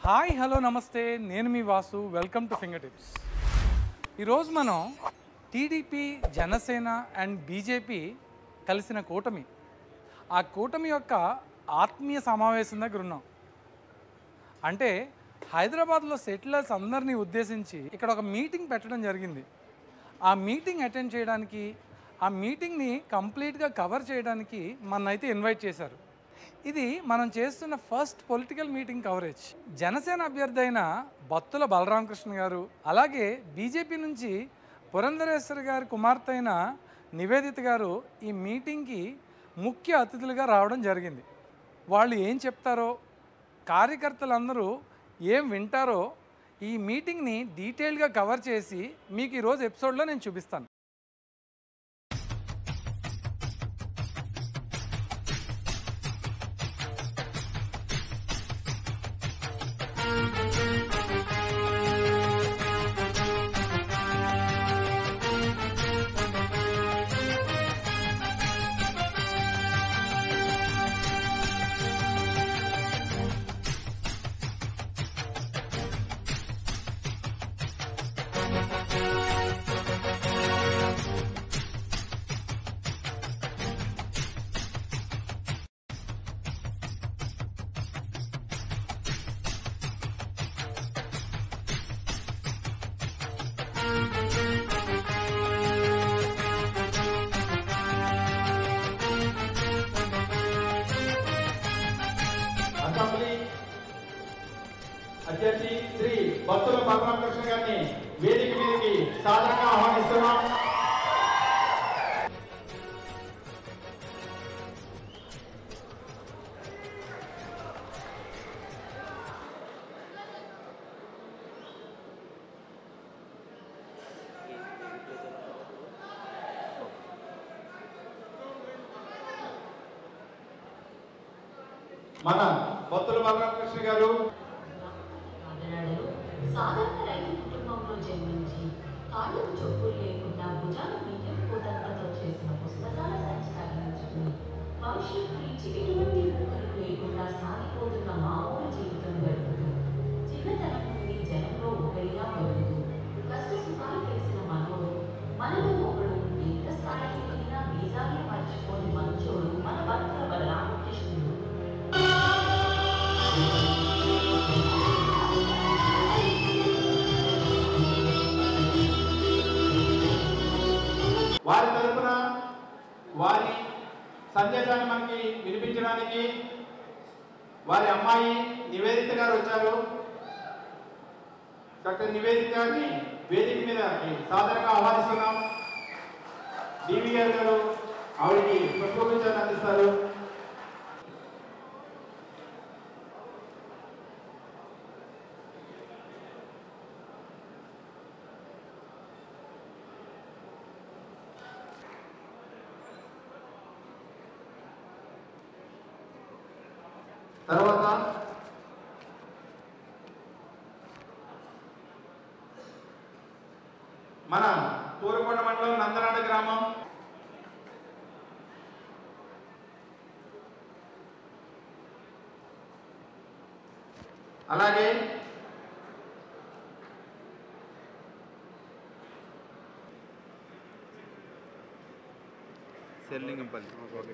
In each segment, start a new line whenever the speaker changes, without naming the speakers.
hi hello నమస్తే నేను మీ Vasu welcome to finger tips ఈరోజు మనం టీడీపీ జనసేన అండ్ బీజేపీ కలిసిన కూటమి ఆ కూటమి యొక్క ఆత్మీయ సమావేశం దగ్గర ఉన్నాం అంటే హైదరాబాద్లో సెటిలర్స్ అందరినీ ఉద్దేశించి ఇక్కడ ఒక మీటింగ్ పెట్టడం జరిగింది ఆ మీటింగ్ అటెండ్ చేయడానికి ఆ మీటింగ్ని కంప్లీట్గా కవర్ చేయడానికి మనైతే ఇన్వైట్ చేశారు ఇది మనం చేస్తున్న first political meeting coverage Janasena అభ్యర్థి అయిన బత్తుల బలరామకృష్ణ గారు అలాగే బీజేపీ నుంచి పురంధరేశ్వరి గారి కుమార్తె అయిన నివేదిత గారు ఈ మీటింగ్కి ముఖ్య అతిథులుగా రావడం జరిగింది వాళ్ళు ఏం చెప్తారో కార్యకర్తలందరూ ఏం వింటారో ఈ మీటింగ్ని డీటెయిల్గా కవర్ చేసి మీకు ఈరోజు ఎపిసోడ్లో నేను చూపిస్తాను
అసెంబ్లీ అధ్యక్షి శ్రీ భక్తుల బలరామకృష్ణ గారిని వేదిక మీదకి సాధారణంగా ఆహ్వానిస్తున్నాం మన భక్తుల బలరామకృష్ణ గారు
కాకినాడలో సాధారణ రైతు కుటుంబంలో జన్మించి కాళ్ళకు చొప్పులు లేకుండా భుజాల బియ్యం కూతంతో చేసిన పుస్తకాల సంచి తగిలించుకుని భవిష్యత్తు ఇచ్చి ఎటువంటి ఊహలు లేకుండా సాగిపోతున్న మామూలు జీవితం గడుపుతూ చిన్నతనం నుండి జనంలో ఒకరిగా పెరుగుతూ కష్ట సుఖాలు తెలిసిన మనోడు మనలో ఒకడు ఎంత స్థాయికి వెళ్ళినా బీజాన్ని మర్చిపోని మంచోడు మన భక్తుల బలరామకృష్ణుడు
వారి తరపున వారి సందేశాన్ని మనకి వినిపించడానికి వారి అమ్మాయి నివేదిత గారు వచ్చారు డాక్టర్ నివేదిత గారిని వేదిక మీద సాధారణంగా ఆహ్వానిస్తున్నాం డివిఆర్ గారు ఆవిడకి పుష్పగుచ్చాన్ని అందిస్తారు తర్వాత మన తూరుకొండ మండలం నందనాడ గ్రామం అలాగే
సెల్లింగంపల్లి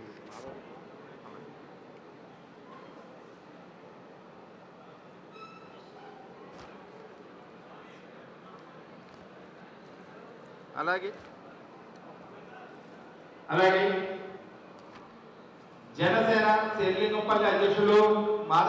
అలాగే
అలాగే జనసేన శెల్లింగంపల్లి అధ్యక్షులు మాధవ్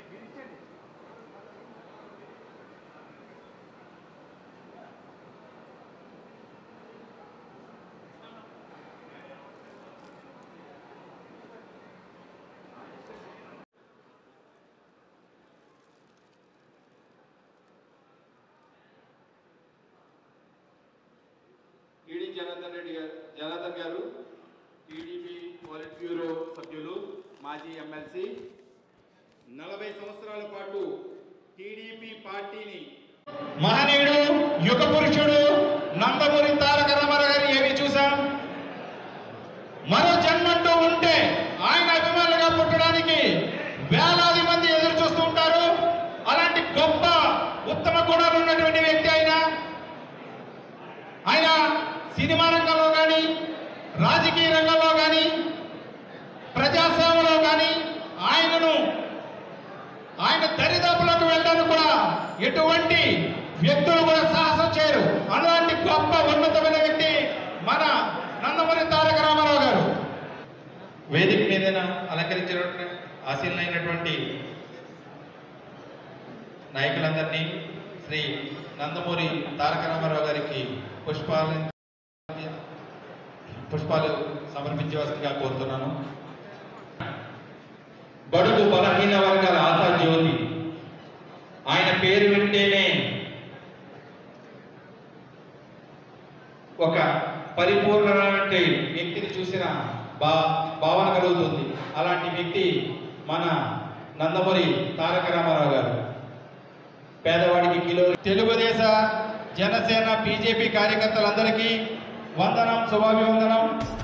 ఈడి జనార్దన్ రెడ్డి గారు జనార్దన్ గారు టీడీపీ పాలిట్ బ్యూరో సభ్యులు మాజీ ఎమ్మెల్సీ నలభై సంవత్సరాల పాటు టీడీపీ పార్టీని మహనీయుడు యుగ పురుషుడు నందమూరి తారక రామారావు గారు ఏమి చూసాం మరో జన్మంటూ ఉంటే ఆయన అభిమానులుగా పుట్టడానికి వేలాది మంది ఎదురు చూస్తూ ఉంటారు అలాంటి గొప్ప సినిమా రంగంలో కానీ రాజకీయ రంగంలో కానీ ప్రజాసేవలో కానీ ఆయనను ఆయన దరిదాపులకు వెళ్ళడానికి కూడా ఎటువంటి వ్యక్తులు కూడా సాహసం చేయరు అలాంటి గొప్ప ఉన్నతమైన వ్యక్తి మన నందమూరి తారక రామారావు గారు వేదిక మీద అలంకరించినటువంటి ఆశీలైనటువంటి నాయకులందరినీ శ్రీ నందమూరి తారక రామారావు గారికి పుష్పాలు పుష్పాలు సమర్పించవలసిందిగా కోరుతున్నాను బడుగు బలహీన వర్గాల ఆశా జ్యోతి ఆయన పేరు వింటేనే ఒక పరిపూర్ణమైన వ్యక్తిని చూసిన బా భావన కలుగుతుంది అలాంటి వ్యక్తి మన నందమూరి తారక రామారావు గారు పేదవాడికి కిలో తెలుగుదేశ జనసేన బీజేపీ కార్యకర్తలందరికీ వందనం శుభాభివందనం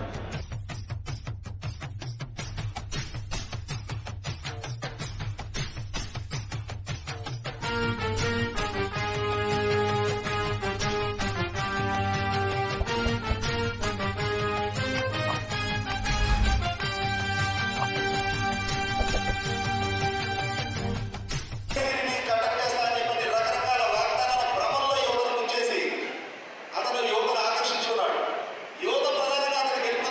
ఈ కండక్ట్ చేస్తానని చెప్పి రకరకాల వాగ్దానాల భ్రమంలో యువతను ముంచేసి అతను యువతను ఆకర్షించుకున్నాడు యువత ప్రధానంగా అతనికి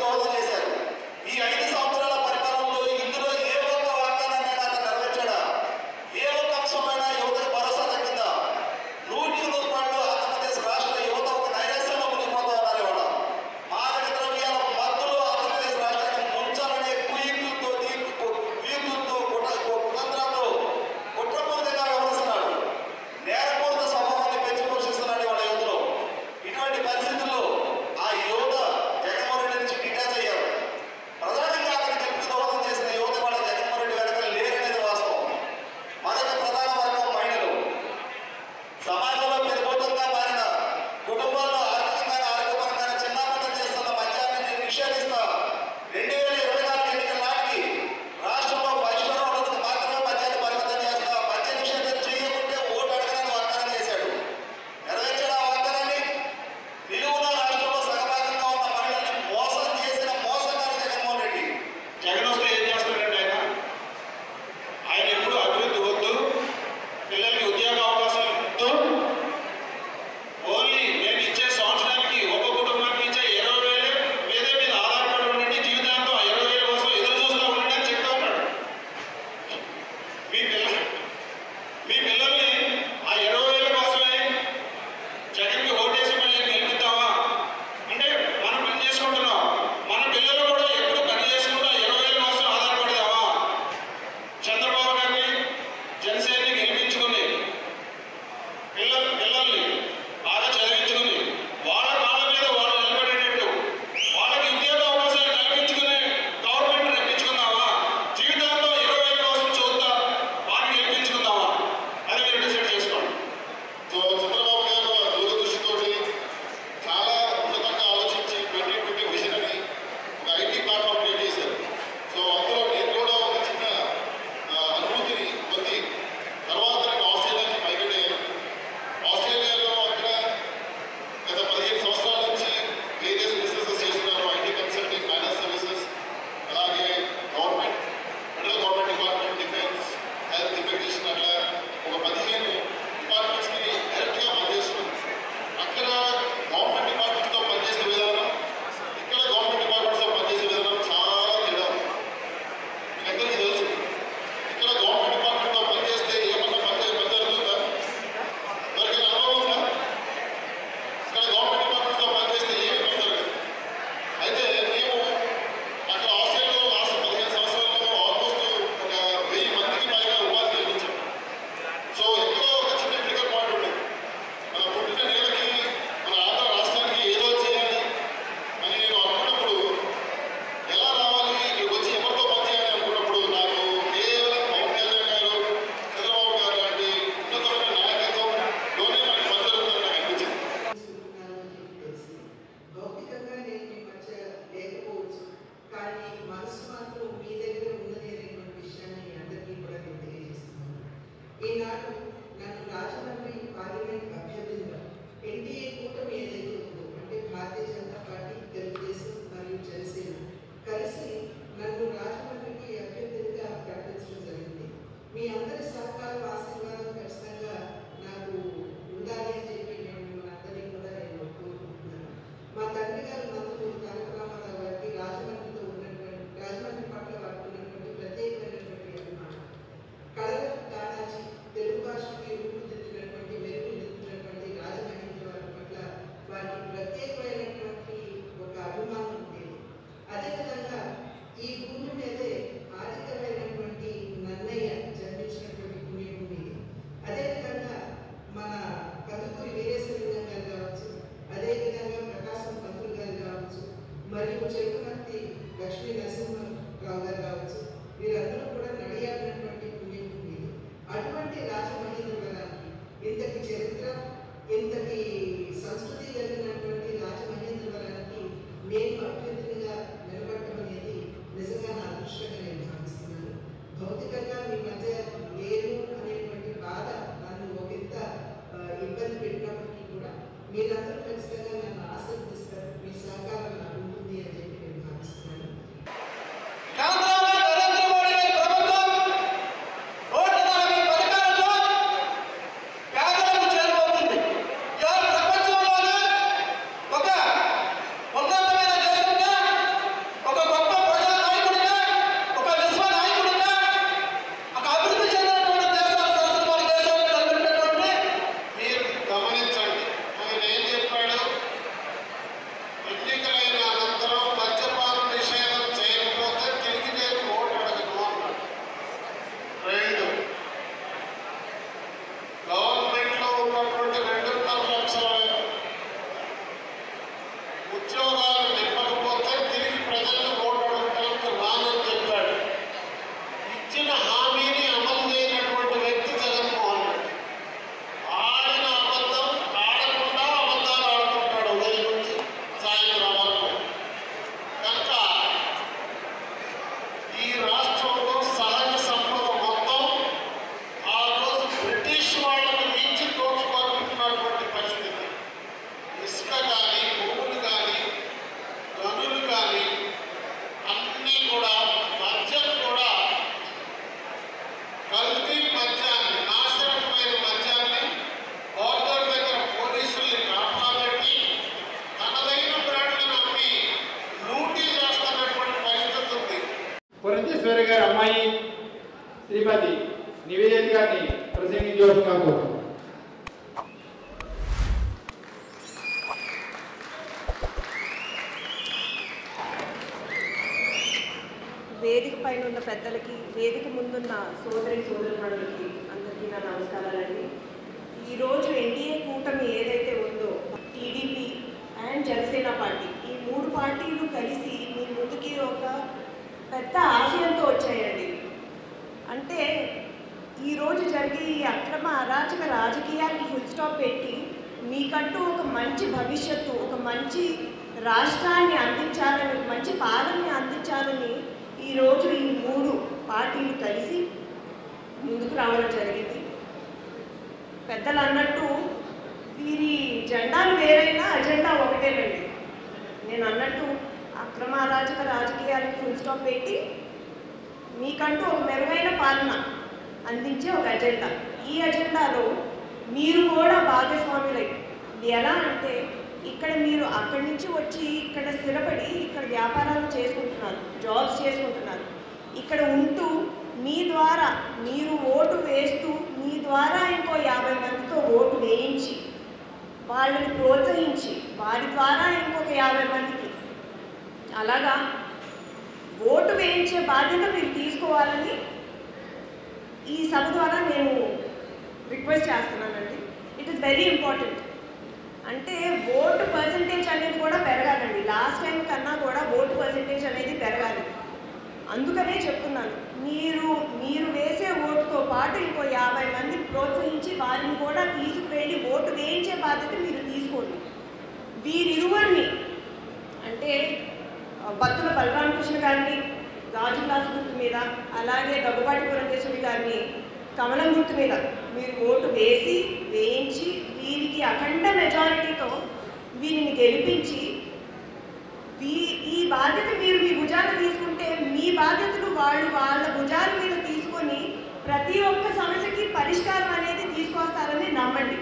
అదృష్టంగా నేను భావిస్తున్నాను భౌతికంగా మీ మధ్య లేను అనేటువంటి బాధ నన్ను ఒకంత ఆ, ఇబ్బంది పెట్టినప్పటికీ కూడా మీరందరూ ఖచ్చితంగా నన్ను ఆశీర్వదిస్తారు మీ సహకారం నాకు ఉంటుంది అని చెప్పి నేను భావిస్తున్నాను
కేంద్రంలో నరేంద్ర మోడీ గారి ప్రభుత్వం నూట నలభై పథకాలతో పేదలకు చేరువవుతుంది ఇవాళ ప్రపంచంలోనే ఒక ఉన్నతమైన దేశంగా ఒక గొప్ప ప్రజా నాయకుడిగా ఒక విశ్వ నాయకుడిగా ఒక అభివృద్ధి చెందినటువంటి దేశాలు సరస్వతి దేశాలు నిలబెట్టినటువంటి మీరు గమనించండి ఆయన ఏం చెప్పాడు ఎన్నికలైన అనంతరం మద్యపాన నిషేధం చేయకపోతే తిరిగి నేను ఓటు అడగను అన్నాడు రెండు గవర్నమెంట్లో ఉన్నటువంటి రెండున్నర లక్షల ఉద్యోగాలు నింపకపోతే తిరిగి ప్రజలను ఓటు అడగటానికి రానని చెప్పాడు ఇచ్చిన హామీని అమలు చేయనటువంటి వ్యక్తి జగన్మోహన్ రెడ్డి ఆడిన అబద్ధం ఆడకుండా అబద్ధాలు ఆడుతుంటాడు ఉదయం నుంచి సాయంత్రం వరకు కనుక ఈ రాష్ట్రంలో సహజ సంపద మొత్తం ఆ రోజు బ్రిటిష్ వాళ్ళని మించి దోచుకోనుకుంటున్నటువంటి పరిస్థితి ఇసుక కానీ భూములు కానీ గనులు కానీ అన్నీ కూడా మద్యం కూడా కల్తీ మద్యాన్ని నాశనమైన మద్యాన్ని బోర్డర్ దగ్గర పోలీసుల్ని కాపాడబెట్టి తనదైన బ్రాండ్లను అమ్మి లూటీ చేస్తున్నటువంటి పరిస్థితి ఉంది
పురంధేశ్వరి గారి అమ్మాయి శ్రీమతి నివేదిత గారిని ప్రసంగించవలసిందిగా కోరుతున్నాను
వేదిక పైన ఉన్న పెద్దలకి వేదిక ముందున్న సోదరి సోదరులకి అందరికీ నా నమస్కారాలండి ఈరోజు ఎన్డీఏ కూటమి ఏదైతే ఉందో టీడీపీ అండ్ జనసేన పార్టీ ఈ మూడు పార్టీలు కలిసి మీ ముందుకి ఒక పెద్ద ఆశయంతో వచ్చాయండి అంటే ఈరోజు జరిగే ఈ అక్రమ అరాచక రాజకీయాలకు ఫుల్ స్టాప్ పెట్టి మీకంటూ ఒక మంచి భవిష్యత్తు ఒక మంచి రాష్ట్రాన్ని అందించాలని ఒక మంచి పాలనని అందించాలని ఈరోజు ఈ మూడు పార్టీలు కలిసి ముందుకు రావడం జరిగింది పెద్దలు అన్నట్టు వీరి జెండాలు వేరైనా అజెండా ఒకటేనండి నేను అన్నట్టు అక్రమ అరాచక రాజకీయాలకు ఫుల్ స్టాప్ పెట్టి మీకంటూ ఒక మెరుగైన పాలన అందించే ఒక అజెండా ఈ అజెండాలో మీరు కూడా భాగస్వాములై ఇది ఎలా అంటే ఇక్కడ మీరు అక్కడి నుంచి వచ్చి ఇక్కడ స్థిరపడి ఇక్కడ వ్యాపారాలు చేసుకుంటున్నారు జాబ్స్ చేసుకుంటున్నారు ఇక్కడ ఉంటూ మీ ద్వారా మీరు ఓటు వేస్తూ మీ ద్వారా ఇంకో యాభై మందితో ఓటు వేయించి వాళ్ళని ప్రోత్సహించి వారి ద్వారా ఇంకొక యాభై మందికి అలాగా ఓటు వేయించే బాధ్యత మీరు తీసుకోవాలని ఈ సభ ద్వారా నేను రిక్వెస్ట్ చేస్తున్నానండి ఇట్ ఈస్ వెరీ ఇంపార్టెంట్ అంటే ఓటు పర్సంటేజ్ అనేది కూడా పెరగాలండి లాస్ట్ టైం కన్నా కూడా ఓటు పర్సంటేజ్ అనేది పెరగాలి అందుకనే చెప్తున్నాను మీరు మీరు వేసే ఓటుతో పాటు ఇంకో యాభై మంది ప్రోత్సహించి వారిని కూడా తీసుకువెళ్ళి ఓటు వేయించే బాధ్యత మీరు తీసుకోండి వీరిరువురిని అంటే ఆ, బత్తుల బలరామకృష్ణ గారిని గాజు గ్లాసు గుర్తు మీద అలాగే దగ్గుబాటి పురంధేశ్వరి గారిని కమలం గుర్తు మీద మీరు ఓటు వేసి వేయించి వీరికి అఖండ మెజారిటీతో వీరిని గెలిపించి వీ ఈ బాధ్యత మీరు మీ భుజాన తీసుకుంటే మీ బాధ్యతలు వాళ్ళు వాళ్ళ భుజాల మీద తీసుకొని ప్రతి ఒక్క సమస్యకి పరిష్కారం అనేది తీసుకొస్తారని నమ్మండి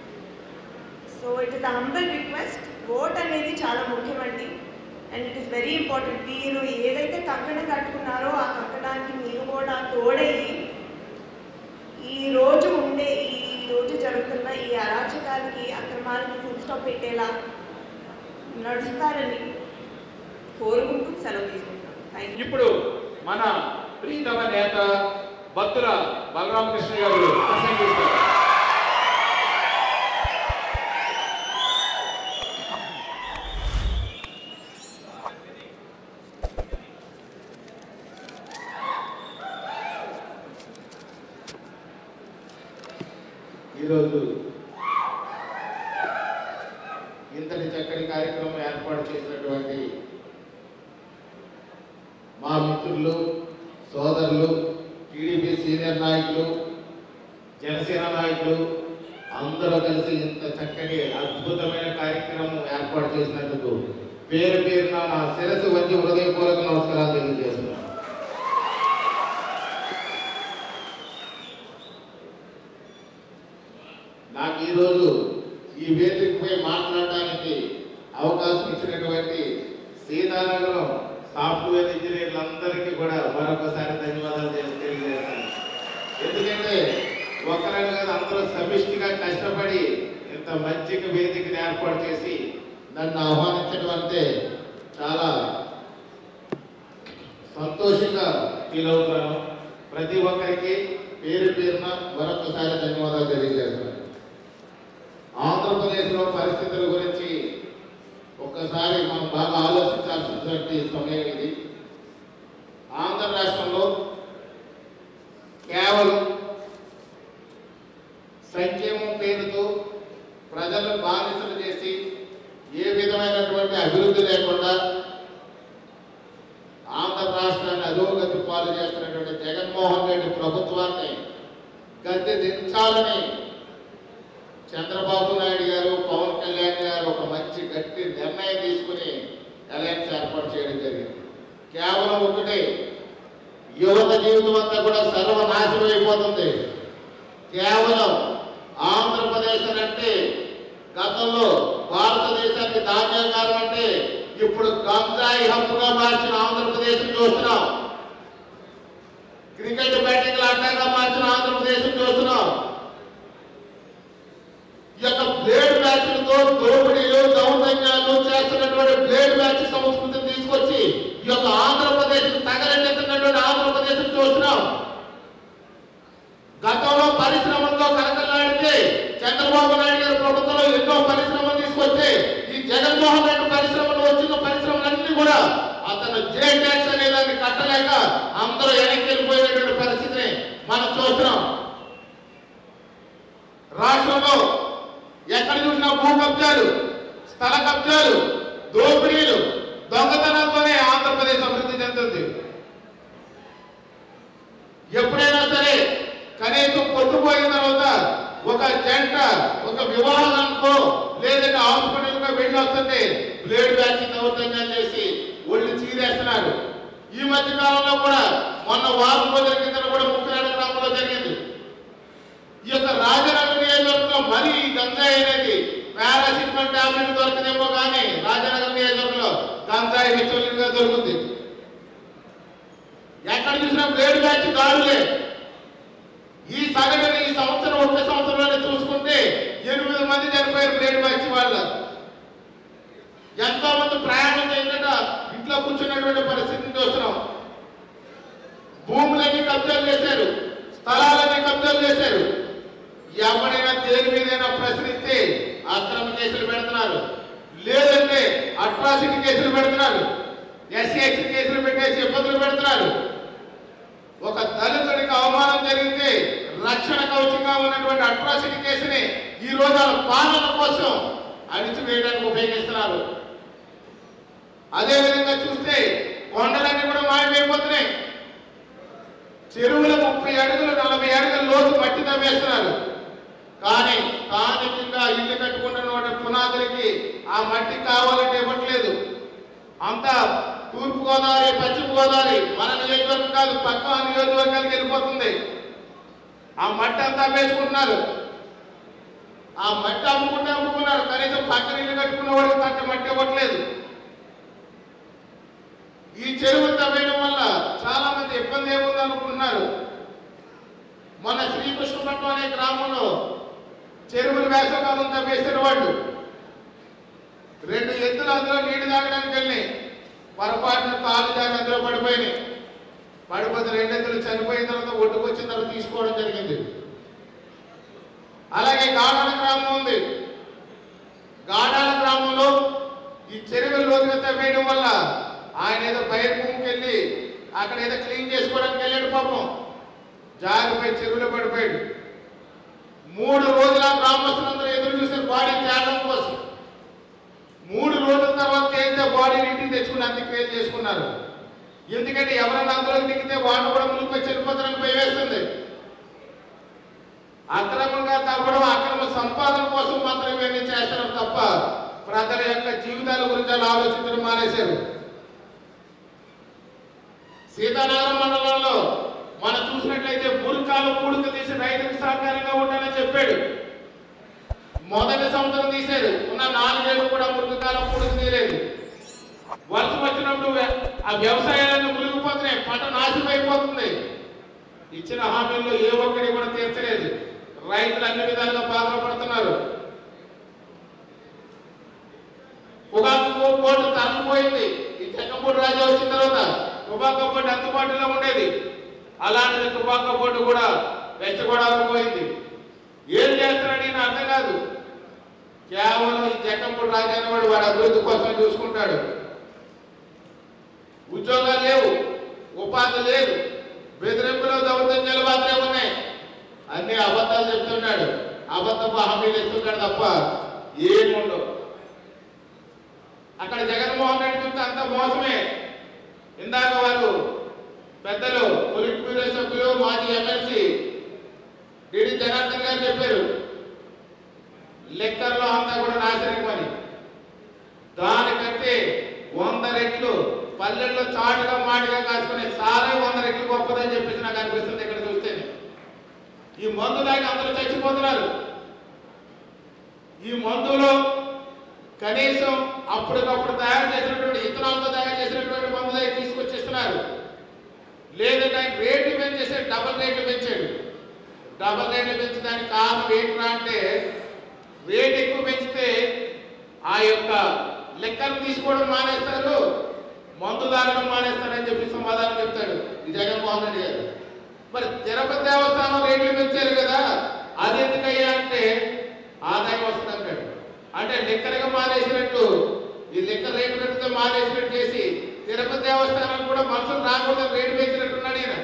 so it is humble request vote అనేది చాలా ముఖ్యమండి and it is very important మీరు ఏదైతే కంకణం కట్టుకున్నారో ఆ కంకణానికి మీరు కూడా తోడయ్యి ఈ రోజు ఉండే ఈ రోజు జరుగుతున్న ఈ అరాచకాలకి అక్రమాలకి ఫుల్ స్టాప్ పెట్టేలా నడుస్తారని కోరుకుంటూ సెలవు తీసుకుంటాను థ్యాంక్ యూ
ఇప్పుడు మన ప్రీతమ నేత భక్తుల బలరామకృష్ణ గారు ప్రసంగిస్తారు
ఈరోజు ఇంతటి చక్కని కార్యక్రమం ఏర్పాటు చేసినటువంటి మా మిత్రులు సోదరులు టీడీపీ సీనియర్ నాయకులు జనసేన నాయకులు అందరూ కలిసి ఇంత చక్కటి అద్భుతమైన కార్యక్రమం ఏర్పాటు చేసినందుకు పేరు పేరున నా శిరస్సు వచ్చి హృదయపూర్వక నమస్కారాలు తెలియజేస్తున్నాను నాకు ఈరోజు ఈ వేదికపై మాట్లాడడానికి అవకాశం ఇచ్చినటువంటి సీతానగరం సాఫ్ట్వేర్ ఇంజనీర్లందరికీ కూడా మరొకసారి ధన్యవాదాలు తెలి- తెలియజేస్తాను ఎందుకంటే ఒకరని కాదు అందరూ సమిష్టిగా కష్టపడి ఇంత మంచి వేదికను ఏర్పాటు చేసి నన్ను ఆహ్వానించడం అంటే చాలా సంతోషంగా ఫీల్ అవుతున్నాను ప్రతి ఒక్కరికి పేరు పేరున మరొకసారి ధన్యవాదాలు తెలియజేస్తున్నాను ఆంధ్రప్రదేశ్లో పరిస్థితుల గురించి ఒక్కసారి మనం బాగా ఆలోచించాల్సినటువంటి సమయం ఇది ఆంధ్ర రాష్ట్రంలో కేవలం సంక్షేమం పేరుతో ప్రజలను బానిసలు చేసి ఏ విధమైనటువంటి అభివృద్ధి లేకుండా ఆంధ్ర రాష్ట్రాన్ని అధోగతి పాలు చేస్తున్నటువంటి జగన్మోహన్ రెడ్డి ప్రభుత్వాన్ని గద్దె దించాలని చంద్రబాబు నాయుడు గారు పవన్ కళ్యాణ్ గారు ఒక మంచి గట్టి నిర్ణయం తీసుకుని అలయన్స్ ఏర్పాటు చేయడం జరిగింది కేవలం ఒకటే యువత జీవితం అంతా కూడా సర్వనాశనం అయిపోతుంది కేవలం ఆంధ్రప్రదేశ్ అని అంటే గతంలో భారతదేశానికి దాన్యాగారం అంటే ఇప్పుడు గంజాయి హక్కుగా మార్చిన ఆంధ్రప్రదేశ్ చూస్తున్నాం క్రికెట్ బ్యాటింగ్ ఆటగా మార్చిన ఆంధ్రప్రదేశ్ చూస్తున్నాం ఈ యొక్క బ్లేడ్ మ్యాచ్లతో దోపిడీలు దౌర్జన్యాలు చేస్తున్నటువంటి బ్లేడ్ మ్యాచ్ సంస్కృతిని తీసుకొచ్చి ఈ యొక్క ఆంధ్రప్రదేశ్ తగలెత్తున్నటువంటి ఆంధ్రప్రదేశ్ చూస్తున్నాం గతంలో పరిశ్రమల్లో కలకలాడితే చంద్రబాబు నాయుడు గారి ప్రభుత్వంలో ఎన్నో పరిశ్రమలు తీసుకొస్తే ఈ జగన్మోహన్ రెడ్డి పరిశ్రమలు వచ్చిన పరిశ్రమలన్నీ కూడా అతను జే ట్యాక్స్ అనే దాన్ని కట్టలేక అందరూ వెనక్కి వెళ్ళిపోయినటువంటి పరిస్థితిని మనం చూస్తున్నాం రాష్ట్రంలో ఎక్కడ చూసినా భూ కబ్జాలు స్థల కబ్జాలు దోపిడీలు దొంగతనంతోనే ఆంధ్రప్రదేశ్ అభివృద్ధి చెందుతుంది ఎప్పుడైనా సరే కనీసం పొద్దుపోయిన తర్వాత ఒక జంట ఒక వివాహానికో లేదంటే హాస్పిటల్గా వెళ్ళి వస్తుంటే బ్లేడ్ బ్యాచ్ దౌర్జన్యాలు చేసి ఒళ్ళు చీరేస్తున్నారు ఈ మధ్య కాలంలో కూడా మొన్న వారం రోజుల కింద కూడా ముఖ్యనాడ గ్రామంలో జరిగింది ఈ యొక్క రాజనగర నియోజకవర్గంలో మరీ ఈ గంజాయి అనేది పారాసిటమాల్ టాబ్లెట్ దొరకదేమో కానీ రాజనగర నియోజకవర్గంలో గంజాయి హెచ్చరికగా దొరుకుతుంది ఎక్కడ చూసినా బ్లేడ్ బ్యాచ్ దాడులే ఈ సగటుని ఈ సంవత్సరం ఒక్క సంవత్సరంలోనే చూసుకుంటే ఎనిమిది మంది చనిపోయారు బ్లేడ్ బ్యాచ్ వాళ్ళ ఎంతో మంది ప్రయాణం చేయకుండా ఇంట్లో కూర్చున్నటువంటి పరిస్థితిని చూస్తున్నాం భూములన్నీ కబ్జాలు చేశారు స్థలాలన్నీ కబ్జాలు చేశారు ఎవరైనా దేని మీదైనా ప్రశ్నిస్తే అక్రమ కేసులు పెడుతున్నారు లేదంటే అట్రాసిటీ కేసులు పెడుతున్నారు ఎస్సీఎక్సీ కేసులు పెట్టేసి ఇబ్బందులు పెడుతున్నారు ఒక దళితుడికి అవమానం జరిగితే రక్షణ కవచంగా ఉన్నటువంటి అట్రాసిటీ కేసుని ఈ రోజు వాళ్ళ పాలన కోసం అణిచివేయడానికి ఉపయోగిస్తున్నారు అదే విధంగా చూస్తే కొండలన్నీ కూడా మాయమైపోతున్నాయి చెరువుల ముప్పై అడుగులు నలభై అడుగుల లోతు మట్టి తవ్వేస్తున్నారు కానీ స్థానికంగా ఇల్లు కట్టుకుంటున్న పునాదులకి ఆ మట్టి కావాలంటే ఇవ్వట్లేదు అంతా తూర్పు గోదావరి పశ్చిమ గోదావరి మన నియోజకవర్గం కాదు పక్క నియోజకవర్గానికి వెళ్ళిపోతుంది ఆ మట్టి అంతా వేసుకుంటున్నారు ఆ మట్టి అమ్ముకుంటే అమ్ముకున్నారు కనీసం పక్కన ఇల్లు కట్టుకున్న వాడికి తట్ట మట్టి ఇవ్వట్లేదు ఈ చెరువులు తవ్వేయడం వల్ల చాలా మంది ఇబ్బంది ఏముంది అనుకుంటున్నారు మన శ్రీకృష్ణపట్నం అనే గ్రామంలో చెరువులు వేసవకాలం తవ్వేసిన వాళ్ళు రెండు ఎత్తులు అందులో నీళ్లు తాగడానికి వెళ్ళి పొరపాటున కాలు జారి అందులో పడిపోయినాయి పడిపోతే రెండు ఎత్తులు చనిపోయిన తర్వాత ఒడ్డుకు వచ్చిన తర్వాత తీసుకోవడం జరిగింది అలాగే గాడాల గ్రామం ఉంది గాడాల గ్రామంలో ఈ చెరువులు లోతుగా తవ్వేయడం వల్ల ఆయన ఏదో బయట భూమికి వెళ్ళి అక్కడ ఏదో క్లీన్ చేసుకోవడానికి వెళ్ళాడు పాపం జారిపోయి చెరువులో పడిపోయాడు మూడు రోజుల గ్రామస్తులందరూ ఎదురు చూసిన బాడీ త్యాగం కోసం మూడు రోజుల తర్వాత అయితే బాడీని ఇంటికి తెచ్చుకుని అంత్యక్రియలు చేసుకున్నారు ఎందుకంటే ఎవరైనా అందులో దిగితే వాళ్ళు కూడా ముందుకు వచ్చే అక్రమంగా తవ్వడం అక్రమ సంపాదన కోసం మాత్రం ఇవన్నీ చేస్తారు తప్ప ప్రజల యొక్క జీవితాల గురించి అలా ఆలోచించడం మానేశారు సీతానగరం మండలంలో మనం చూసినట్లయితే బురకాలు పూడుక తీసి రైతులకు సహకారంగా ఉంటానని చెప్పాడు మొదటి సంవత్సరం తీశారు ఉన్న నాలుగేళ్ళు కూడా మురుగుకాలం పూడుకు తీయలేదు వర్షం వచ్చినప్పుడు వ్య- ఆ వ్యవసాయాలన్నీ మునిగిపోతున్నాయి పంట నాశనం అయిపోతుంది ఇచ్చిన హామీల్లో ఏ ఒక్కడి కూడా తీర్చలేదు రైతులు అన్ని విధాలుగా బాధలు పడుతున్నారు పొగాకు బోర్డు తరలిపోయింది ఈ చెక్కపూడి రాజా వచ్చిన తర్వాత టుబాకో బోర్డు అందుబాటులో ఉండేది అలాంటిది టుబాకో బోర్డు కూడా వెచ్చగొడాలకు పోయింది ఏం చేస్తున్నాడు ఈయన అర్థం కాదు కేవలం ఈ జక్కంపూడి రాజా అనేవాడు వాడి అభివృద్ధి కోసం చూసుకుంటాడు ఉద్యోగాలు లేవు ఉపాధి లేదు బెదిరింపులు దౌర్జన్యాలు మాత్రమే ఉన్నాయి అన్ని అబద్ధాలు చెప్తున్నాడు అబద్ధపు హామీలు ఇస్తున్నాడు తప్ప ఏముండవు అక్కడ జగన్మోహన్ రెడ్డి చూస్తే అంత మోసమే ఇందాక వారు పెద్దలు పొలిట్ బ్యూరో సభ్యులు మాజీ ఎమ్మెల్సీ డిడి జనార్దన్ గారు చెప్పారు లెక్కర్లో అంతా కూడా నాశనమని దానికంటే వంద రెట్లు పల్లెల్లో చాటుగా మాటిగా కాసుకునే సారే వంద రెట్లు గొప్పదని చెప్పేసి నాకు అనిపిస్తుంది ఇక్కడ చూస్తేనే ఈ మందు దాకా అందరూ చచ్చిపోతున్నారు ఈ మందులో కనీసం అప్పటికప్పుడు తయారు చేసినటువంటి ఇతనాలతో తయారు చేసినటువంటి మందు దగ్గర తీసుకొచ్చిస్తున్నారు లేదంటే ఆయన రేట్లు పెంచేసాడు డబల్ రేట్లు పెంచాడు డబల్ రేట్లు పెంచడానికి కారణం ఏంట్రా అంటే రేట్ ఎక్కువ పెంచితే ఆ యొక్క లెక్కలు తీసుకోవడం మానేస్తారు మందు తాగడం మానేస్తారని చెప్పి సమాధానం చెప్తాడు ఈ జగన్మోహన్ రెడ్డి గారు మరి తిరుపతి దేవస్థానం రేట్లు పెంచారు కదా అది ఎందుకయ్యా అంటే ఆదాయం వస్తుంది అంటాడు అంటే లెక్కలుగా మానేసినట్టు ఈ లెక్క రేటు పెడితే మానేసినట్టు చేసి తిరుపతి దేవస్థానం కూడా మనుషులు రాకుండా రేటు పెంచినట్టున్నాడు ఈయన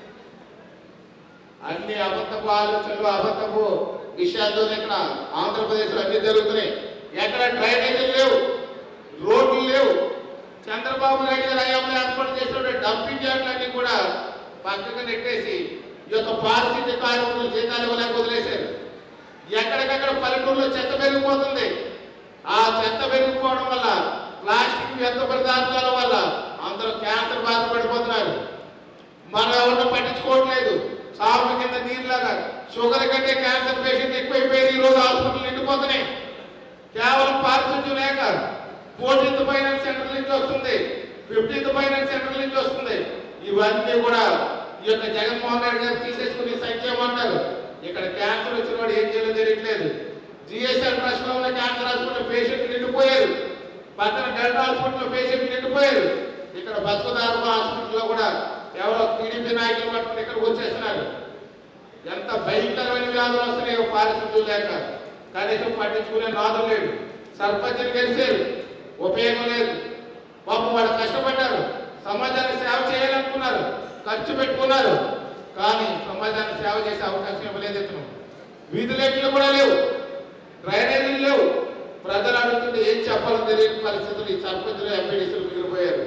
అన్ని అబద్ధపు ఆలోచనలు అబద్ధపు విషయాలతో ఇక్కడ ఆంధ్రప్రదేశ్లో అన్ని జరుగుతున్నాయి ఎక్కడ డ్రైనేజీలు లేవు రోడ్లు లేవు చంద్రబాబు నాయుడు గారు అయ్యమ్మ ఏర్పాటు చేసిన డంపింగ్ యార్డ్లన్నీ కూడా పక్కకు నెట్టేసి ఈ యొక్క పారిశుద్ధ్య కార్మికులు జీతాలు ఇవ్వలేక వదిలేశారు ఎక్కడికక్కడ పల్లెటూరులో చెత్త పెరిగిపోతుంది ఆ చెత్త పెరిగిపోవడం వల్ల ప్లాస్టిక్ వ్యర్థ పదార్థాల వల్ల అందరూ క్యాన్సర్ బాధపడిపోతున్నారు మనం ఎవరిని పట్టించుకోవట్లేదు సాగు కింద నీరులాగా షుగర్ కంటే క్యాన్సర్ పేషెంట్ ఎక్కువైపోయి ఈ రోజు హాస్పిటల్ నిండిపోతున్నాయి కేవలం పారిశుద్ధ్యం లేక ఫోర్టీన్త్ ఫైనాన్స్ సెంటర్ నుంచి వస్తుంది ఫిఫ్టీన్త్ ఫైనాన్స్ సెంటర్ నుంచి వస్తుంది ఇవన్నీ కూడా ఈ యొక్క జగన్మోహన్ రెడ్డి గారు తీసేసుకుని సంక్షేమం అంటారు ఇక్కడ క్యాన్సర్ వచ్చిన వాడు ఏం చేయాలో తెలియట్లేదు జిఎస్ఎల్ ట్రస్ట్ లో ఉన్న క్యాన్సర్ హాస్పిటల్ పేషెంట్ నిండిపోయారు పక్కన డెల్టా హాస్పిటల్ పేషెంట్ నిండిపోయారు ఇక్కడ బతుకుదారు హాస్పిటల్లో కూడా ఎవరో టీడీపీ నాయకులు పట్టుకుని ఇక్కడికి వచ్చేస్తున్నారు ఎంత భయంకరమైన వ్యాధులు వస్తున్నాయో పారిశుద్ధ్యం లేక కనీసం పట్టించుకునే నాదు లేడు సర్పంచ్ని గెలిచారు ఉపయోగం లేదు పాపం వాళ్ళు కష్టపడ్డారు సమాజానికి సేవ చేయాలనుకున్నారు ఖర్చు పెట్టుకున్నారు కానీ సమాజానికి సేవ చేసే అవకాశం ఇవ్వలేదు ఇతను వీధి లైట్లు కూడా లేవు డ్రైనేజీలు లేవు ప్రజలు అడుగుతుంటే ఏం చెప్పాలో తెలియని పరిస్థితులు ఈ సర్పంచులు ఎంపీడీసీలు మిగిలిపోయారు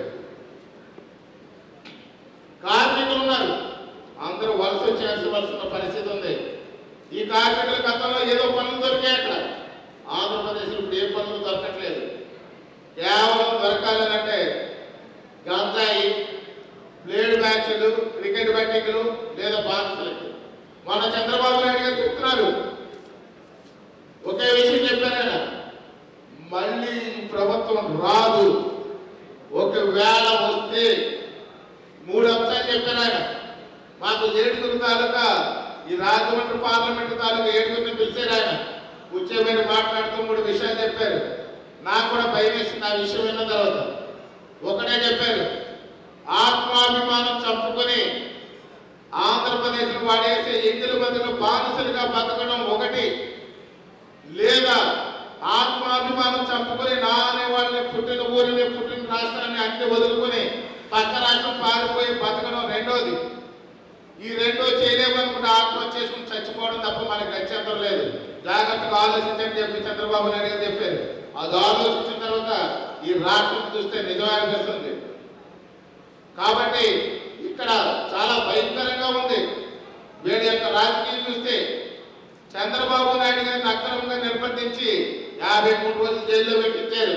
కార్మికులు ఉన్నారు అందరూ వలస చేయాల్సిన పరిస్థితి ఉంది ఈ కార్మికుల గతంలో ఏదో పనులు దొరికాయి అక్కడ ఆంధ్రప్రదేశ్లో ఇప్పుడు ఏ పనులు దొరకట్లేదు కేవలం దొరకాలనంటే గంజాయి బ్లేడ్ బ్యాచ్లు క్రికెట్ బ్యాటింగ్లు లేదా బాన్సులకి మన చంద్రబాబు నాయుడు గారు చెప్తున్నారు ఒకే విషయం చెప్పారు ఆయన మళ్ళీ ఈ ప్రభుత్వం రాదు ఒకవేళ వస్తే మూడు అంశాలు చెప్పారు ఆయన మాకు ఏడుగురు తాలూకా ఈ రాజమండ్రి పార్లమెంట్ తాలూకా ఏడుగురిని పిలిచారు ఆయన కూర్చోబెట్టి మాట్లాడుతూ మూడు విషయాలు చెప్పారు నాకు కూడా భయం వేసింది ఆ విషయం విన్న తర్వాత ఒకటే చెప్పారు ఆత్మాభిమానం చంపుకొని ఆంధ్రప్రదేశ్ వాడేసే ఎన్నిల మందిలో బానిసలుగా బతకడం ఒకటి లేదా ఆత్మాభిమానం చంపుకొని నా అనే వాళ్ళని పుట్టిన ఊరిని పుట్టిన రాష్ట్రాన్ని అన్ని వదులుకొని పక్క రాష్ట్రం పారిపోయి బతకడం రెండోది ఈ రెండో చేయలేమనుకుంటే ఆత్మహత్య చేసుకుని చచ్చిపోవడం తప్ప మనకి గత్యంతరం లేదు జాగ్రత్తగా ఆలోచించని చెప్పి చంద్రబాబు నాయుడు గారు చెప్పారు అది ఆలోచించిన తర్వాత ఈ రాష్ట్రం చూస్తే నిజమే అనిపిస్తుంది కాబట్టి ఇక్కడ చాలా భయంకరంగా ఉంది వీడి యొక్క రాజకీయం చూస్తే చంద్రబాబు నాయుడు గారిని అక్రమంగా నిర్బంధించి యాభై మూడు రోజులు జైల్లో పెట్టించారు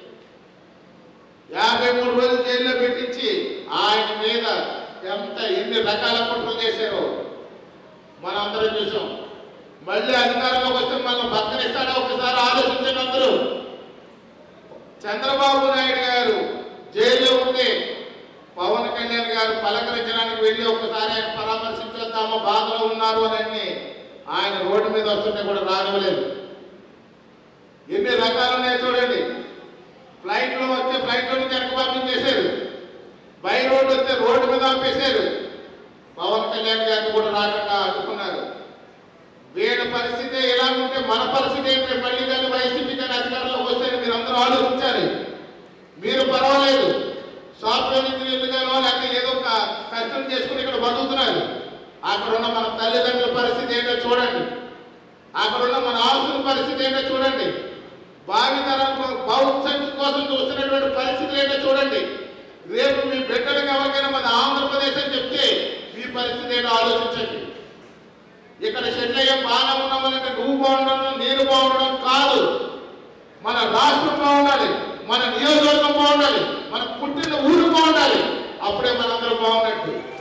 యాభై మూడు రోజులు జైల్లో పెట్టించి ఆయన మీద ఎంత ఎన్ని రకాల కుట్రలు చేశారో మనందరం చూసాం మళ్ళీ అధికారంలోకి వస్తే మనం పక్కనిస్తాడా ఒకసారి ఆలోచించండి అందరూ చంద్రబాబు నాయుడు గారు జైల్లో ఉంటే పవన్ కళ్యాణ్ గారు పలకరించడానికి వెళ్ళి ఒకసారి ఆయన పరామర్శించేద్దామా బాధలో ఉన్నారు అని ఆయన రోడ్డు మీద వస్తుంటే కూడా రానివ్వలేదు ఎన్ని రకాలు ఉన్నాయో చూడండి ఫ్లైట్లో వస్తే ఫ్లైట్లో నుంచి వెనక పంపించేశారు బై రోడ్డు వస్తే రోడ్డు మీద పంపేశారు పవన్ కళ్యాణ్ గారిని కూడా రాకుండా అడ్డుకున్నారు వీళ్ళ పరిస్థితి ఎలా ఉంటే మన పరిస్థితి ఏంటి మళ్ళీ కానీ వైసీపీ కానీ అధికారంలోకి వస్తే మీరు అందరూ ఆలోచించాలి మీరు పర్వాలేదు సాఫ్ట్వేర్ ఇంజనీర్లుగానో లేకపోతే ఏదో ఒక కష్టం చేసుకుని ఇక్కడ బతుకుతున్నారు అక్కడ ఉన్న మన తల్లిదండ్రుల పరిస్థితి ఏంటో చూడండి అక్కడ ఉన్న మన ఆస్తుల పరిస్థితి ఏంటో చూడండి భావితరం భవిష్యత్తు కోసం చూస్తున్నటువంటి పరిస్థితులు ఏంటో చూడండి రేపు మీ బిడ్డలకు ఎవరికైనా మన ఆంధ్రప్రదేశ్ అని చెప్తే మీ పరిస్థితి ఏంటో ఆలోచించండి ఇక్కడ సెటిల్ అయ్యే బాగా ఉన్నామంటే నువ్వు బాగుండడం నేను బాగుండడం కాదు మన రాష్ట్రం బాగుండాలి మన నియోజకవర్గం బాగుండాలి మన పుట్టిన ఊరు బాగుండాలి అప్పుడే మనందరం బాగున్నట్టు